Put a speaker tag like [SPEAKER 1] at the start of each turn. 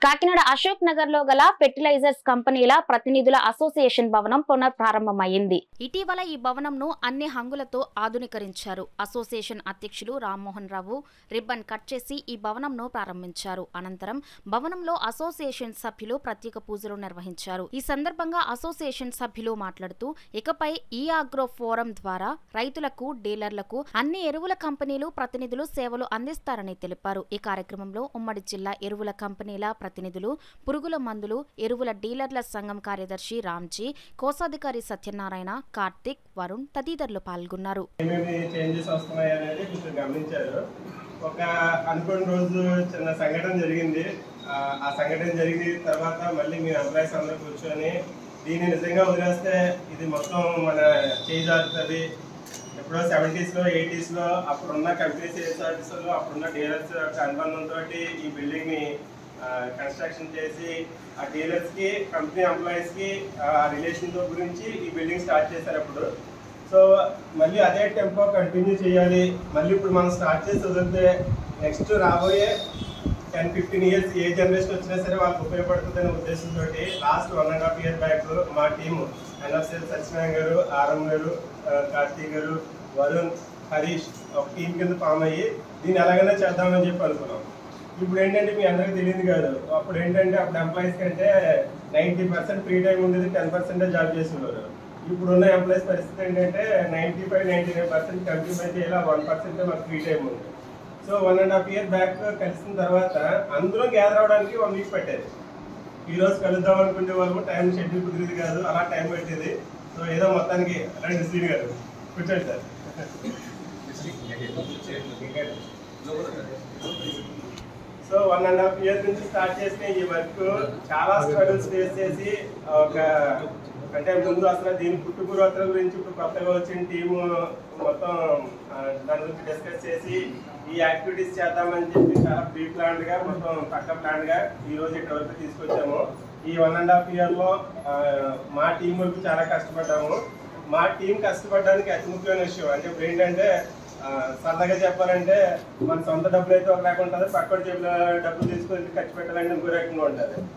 [SPEAKER 1] కాకినాడ అశోక్ నగర్ లో గల ఫెర్టిలైజర్స్ కంపెనీల ప్రతినిధుల అసోసియేషన్ భవనం పునఃప్రారంభమైంది ఇటీవల ఈ భవనంను అన్ని హంగులతో ఆధునీకరించారు అసోసియేషన్ అధ్యక్షులు రామ్మోహన్ రావు రిబ్బన్ కట్ చేసి ఈ భవనంను ప్రారంభించారు అనంతరం భవనంలో అసోసియేషన్ సభ్యులు ప్రత్యేక పూజలు నిర్వహించారు ఈ సందర్భంగా అసోసియేషన్ సభ్యులు మాట్లాడుతూ ఇకపై ఈ ఆగ్రో ఫోరం ద్వారా రైతులకు డీలర్లకు అన్ని ఎరువుల కంపెనీలు ప్రతినిధులు సేవలు అందిస్తారని తెలిపారు ఈ కార్యక్రమంలో ఉమ్మడి జిల్లా ఎరువుల కంపెనీల ప్రతినిధులు పురుగుల మందులు ఎరువుల డీలర్ల సంఘం కార్యదర్శి రామ్జీ కోశాధికారి సత్యనారాయణ కార్తిక్ వరుణ్ తదితరులు పాల్గొన్నారు
[SPEAKER 2] ఏమేమి చేంజెస్ వస్తున్నాయి అనేది కొంచెం గమనించారు ఒక అనుకోని రోజు చిన్న సంఘటన జరిగింది ఆ, ఆ సంఘటన జరిగిన తర్వాత మళ్ళీ మీ ఎంప్లాయీస్ అందరూ కూర్చొని దీన్ని నిజంగా వదిలేస్తే ఇది మొత్తం మన చేంజ్ అవుతుంది ఎప్పుడో సెవెంటీస్లో ఎయిటీస్లో అప్పుడున్న కంపెనీ సేల్స్ ఆఫీసర్లు అప్పుడున్న డీలర్స్ యొక్క అనుబంధంతో ఈ బిల్డింగ్ని కన్స్ట్రక్షన్ చేసి ఆ డీలర్స్కి కంపెనీ ఎంప్లాయీస్కి ఆ రిలేషన్ గురించి ఈ బిల్డింగ్ స్టార్ట్ చేశారు అప్పుడు సో మళ్ళీ అదే టెంపో కంటిన్యూ చేయాలి మళ్ళీ ఇప్పుడు మనం స్టార్ట్ చేసి వదిలితే నెక్స్ట్ రాబోయే టెన్ ఫిఫ్టీన్ ఇయర్స్ ఏ జనరేషన్ వచ్చినా సరే వాళ్ళకి ఉపయోగపడుతుందనే ఉద్దేశంతో last one and half year back మా team NFCL Satyanarayana garu RM గారు ఆ, కార్తీక్ గారు వరుణ్ హరీష్ ఒక టీం కింద ఫామ్ అయ్యి దీన్ని ఎలాగైనా చేద్దామని చెప్పి అనుకున్నాం ఇప్పుడు ఏంటంటే మీ అందరికీ తెలియదు కాదు అప్పుడు ఏంటంటే అప్పుడు ఎంప్లాయీస్ కంటే నైంటీ పర్సెంట్ ఫ్రీ టైం ఉండేది టెన్ పర్సెంటే జాబ్ చేసేవారు ఇప్పుడున్న ఎంప్లాయీస్ పరిస్థితి ఏంటంటే ninety five ninety nine percent complete చేయాలి వన్ పర్సెంటే మాకు ఫ్రీ టైం ఉంది so one and half year back కలిసిన తర్వాత అందరూ గ్యాదర్ అవడానికి వన్ వీక్ పట్టేది ఈ రోజు కలుద్దాం అనుకునే వాళ్ళము టైం షెడ్యూల్ కుదిరేది కాదు అలా టైం పెట్టేది సో ఏదో మొత్తానికి రండి శ్రీ గారు కూర్చోండి sir so one and half year నుంచి స్టార్ట్ చేసిన ఈ వర్క్ చాలా స్ట్రగుల్స్ ఫేస్ చేసి ఒక అంటే ముందు అసలు దీని పుట్టుపూర్వతల గురించి ఇప్పుడు కొత్తగా వచ్చిన టీము మొత్తం ఆ, దాని గురించి డిస్కస్ చేసి ఈ యాక్టివిటీస్ చేద్దామని చెప్పి చాలా ప్రీ ప్లాన్డ్ గా మొత్తం పక్క ప్లాన్ గా ఈ రోజు ఇక్కడ వరకు తీసుకొచ్చాము ఈ వన్ అండ్ హాఫ్ ఇయర్ లో ఆ, మా టీం వరకు చాలా కష్టపడ్డాము మా టీం కష్టపడడానికి అతి ముఖ్యమైన విషయం అంటే ఇప్పుడు ఏంటంటే ఆ, సరదాగా చెప్పాలంటే మన సొంత డబ్బులు అయితే ఒక రకంగా ఉంటుంది పక్కన చెప్పిన డబ్బులు తీసుకొని ఖర్చు పెట్టాలంటే ఇంకో రకంగా ఉంటుంది